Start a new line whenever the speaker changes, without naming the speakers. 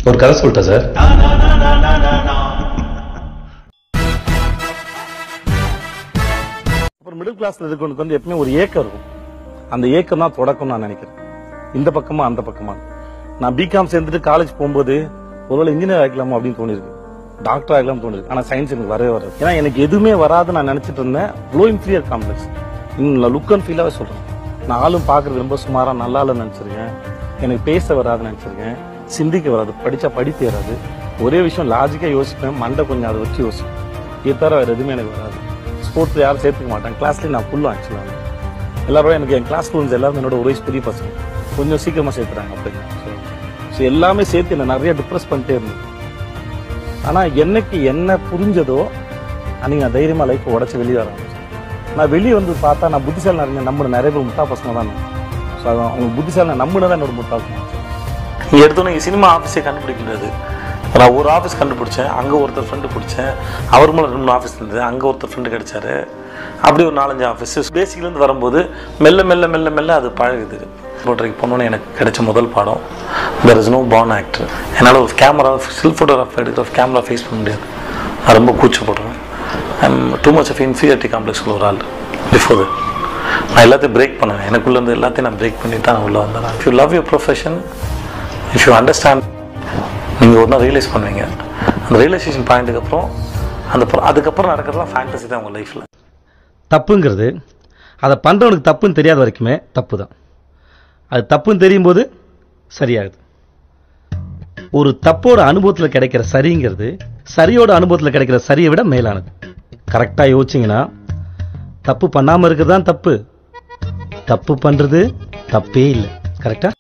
ஒரு கதை சொல்லிட்டேன் சார்
அப்புறம் மிடில் கிளாஸ்ல இருக்கவனுக்கு வந்து எப்பவுமே ஒரு ஏக்கம் இருக்கும் அந்த ஏக்கம் தான் தொடக்கம் நான் நினைக்கிறேன் இந்த பக்கமா அந்த பக்கமா நான் பிகாம் சேர்ந்துட்டு காலேஜ் போகும்போது ஒருவேளை இன்ஜினியர் ஆகலாமா அப்படின்னு தோணிருக்கு டாக்டர் ஆகலாம் தோணிருக்கு ஆனா சயின்ஸ் எனக்கு வரவே வராது ஏன்னா எனக்கு எதுவுமே வராது நான் நினைச்சிட்டு இருந்தேன் ப்ளோ இன்ஃபீரியர் காம்ப்ளெக்ஸ் இன்னும் லுக் அண்ட் ஃபீலாவே சொல்றேன் நான் ஆளும் பார்க்கறது ரொம்ப சுமாரா நல்லா இல்லைன்னு நினைச்சிருக்கேன் எனக்கு பேச வராதுன்னு நினைச்சிருக்கேன் சிந்திக்க வராது படிச்சா படிப்பு வராது ஒரே விஷயம் லாஜிக்கா யோசிப்பேன் மண்டை கொஞ்சம் அதை வச்சு யோசிப்பேன் இது தவிர வேற எதுவுமே எனக்கு வராது ஸ்போர்ட்ஸ் யாரும் சேர்த்துக்க மாட்டேன் கிளாஸ்லேயும் நான் ஃபுல்லும் ஆக்சுவலாக எல்லாரும் எனக்கு என் கிளாஸ் ஸ்டூடெண்ட்ஸ் எல்லாரும் என்னோட ஒரு வயசு பெரிய பசங்க கொஞ்சம் சீக்கிரமா சேர்த்துறாங்க அப்படின்னு ஸோ எல்லாமே சேர்த்து என்ன நிறைய டிப்ரெஸ் பண்ணிட்டே இருந்தேன் ஆனா என்னைக்கு என்ன புரிஞ்சதோ அன்னைக்கு நான் தைரியமா லைஃப் உடச்சு வெளியே வர ஆரம்பிச்சேன் நான் வெளியே வந்து பார்த்தா நான் புத்திசாலி நிறைய நம்பின நிறைய பேர் முட்டா பசங்க தான் ஸோ அதான் அவங்க புத்திசாலி நம்பினதான் என்னோட முட்டா பசங்க எடுத்தோன்னே சினிமா ஆஃபீஸே கண்டுபிடிக்க முடியாது நான் ஒரு ஆஃபீஸ் கண்டுபிடிச்சேன் அங்கே ஒருத்தர் ஃப்ரெண்டு பிடிச்சேன் அவர் மேலே ரெண்டு ஆஃபீஸ் இருந்தது அங்கே ஒருத்தர் ஃப்ரெண்டு கிடைச்சாரு அப்படி ஒரு நாலஞ்சு ஆஃபீஸ் பேசிக்லேருந்து வரும்போது மெல்ல மெல்ல மெல்ல மெல்ல அது பழகுது ஃபோட்டோக்கு போனோன்னே எனக்கு கிடைச்ச முதல் பாடம் there is no born actor என்னால் ஒரு கேமரா ஸ்டில் ஃபோட்டோகிராஃப் எடுக்கிற கேமரா ஃபேஸ் பண்ண முடியாது நான் ரொம்ப கூச்சப்படுறேன் I'm too much of inferiority complex உள்ள ஒரு ஆள் பிஃபோர் நான் எல்லாத்தையும் பிரேக் பண்ணுவேன் எனக்குள்ள இருந்து எல்லாத்தையும் நான் பிரேக் பண்ணிட்டு தான் உள்ளே வந்தேன் if you love your profession if you understand நீங்கள் ஒரு நாள் ரியலைஸ் பண்ணுவீங்க அந்த ரியலைசேஷன் பாயிண்ட்டுக்கு அப்புறம் அந்த pro- அதுக்கப்புறம் நடக்கிறதுலாம் ஃபேண்டசி தான் உங்கள் லைஃப்பில்
தப்புங்கிறது அதை பண்ணுறவனுக்கு தப்புன்னு தெரியாத வரைக்குமே தப்பு தான் அது தப்புன்னு தெரியும் போது சரியாகுது ஒரு தப்போட அனுபவத்தில் கிடைக்கிற சரிங்கிறது சரியோட அனுபவத்தில் கிடைக்கிற சரியை விட மேலானது கரெக்டாக யோசிச்சிங்கன்னா தப்பு பண்ணாமல் இருக்கிறது தான் தப்பு தப்பு பண்ணுறது தப்பே இல்லை கரெக்டா